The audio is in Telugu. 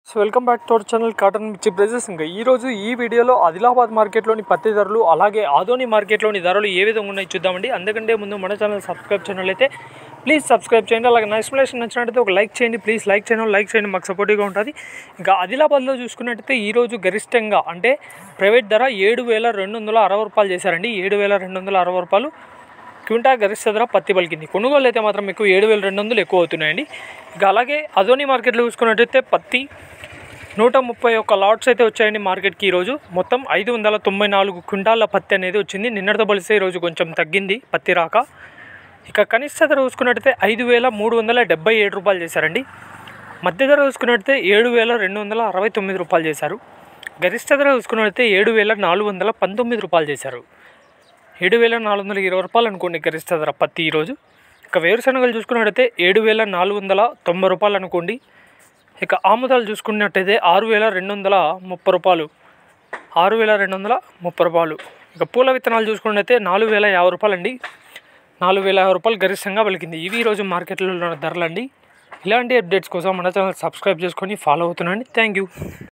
so welcome back to our channel cotton mirchi prices ఇంకా ఈరోజు ఈ వీడియోలో ఆదిలాబాద్ మార్కెట్లోని పత్తి ధరలు అలాగే ఆదోని మార్కెట్లోని ధరలు ఏ విధంగా ఉన్నాయి చూద్దామండి అందుకంటే ముందు మన ఛానల్ సబ్స్క్రైబ్ ఛానల్ అయితే ప్లీజ్ సబ్స్క్రైబ్ చేయండి అలాగే నా ఎక్స్ప్లెనేషన్ నచ్చినట్టయితే ఒక లైక్ చేయండి ప్లీజ్ లైక్ చేయండి లైక్ చేయండి మాకు సపోర్టివ్గా ఉంటుంది ఇంకా ఆదిలాబాద్లో చూసుకున్నట్టయితే ఈరోజు గరిష్టంగా అంటే ప్రైవేట్ ధర ఏడు వేల రెండు వందల అరవై రూపాయలు చేశారండి ఏడు వేల రెండు వందల అరవై రూపాయలు క్వింటా గరిష్ట ధర పత్తి పలికింది కొనుగోలు అయితే మాత్రం మీకు ఏడు వేల రెండు వందలు ఎక్కువ అవుతున్నాయండి ఇక అలాగే అదోని మార్కెట్లో చూసుకున్నట్టయితే పత్తి నూట ముప్పై ఒక్క లాట్స్ అయితే వచ్చాయండి మార్కెట్కి ఈరోజు మొత్తం ఐదు వందల తొంభై నాలుగు క్వింటాల పత్తి అనేది వచ్చింది నిన్నటితో పోలిస్తే ఈరోజు కొంచెం తగ్గింది పత్తి రాక ఇక కనిష్ట ధర చూసుకున్నట్టయితే ఐదు వేల మూడు వందల డెబ్బై ఏడు రూపాయలు చేశారండి మధ్య ధర చూసుకున్నట్టయితే ఏడు వేల రెండు వందల అరవై తొమ్మిది రూపాయలు చేశారు గరిష్ట ధర చూసుకున్నట్టయితే ఏడు వేల నాలుగు వందల పంతొమ్మిది రూపాయలు చేశారు ఏడు వేల నాలుగు వందల ఇరవై రూపాయలు అనుకోండి గరిష్ట ధర పత్తి ఈరోజు ఇక వేరుశనగలు చూసుకున్నట్టయితే ఏడు వేల నాలుగు వందల తొంభై రూపాయలు అనుకోండి ఇక ఆముదాలు చూసుకున్నట్టయితే ఆరు వేల రెండు వందల ముప్పై రూపాయలు ఆరు వేల రెండు వందల ముప్పై రూపాయలు ఇక పూల విత్తనాలు చూసుకున్నట్టయితే నాలుగు వేల యాభై రూపాయలు అండి నాలుగు వేల యాభై రూపాయలు గరిష్టంగా పలికింది ఇవి ఈరోజు మార్కెట్లో ఉన్న ధరలండి ఇలాంటి అప్డేట్స్ కోసం మన ఛానల్ సబ్స్క్రైబ్ చేసుకొని ఫాలో అవుతున్నాండి థ్యాంక్ యూ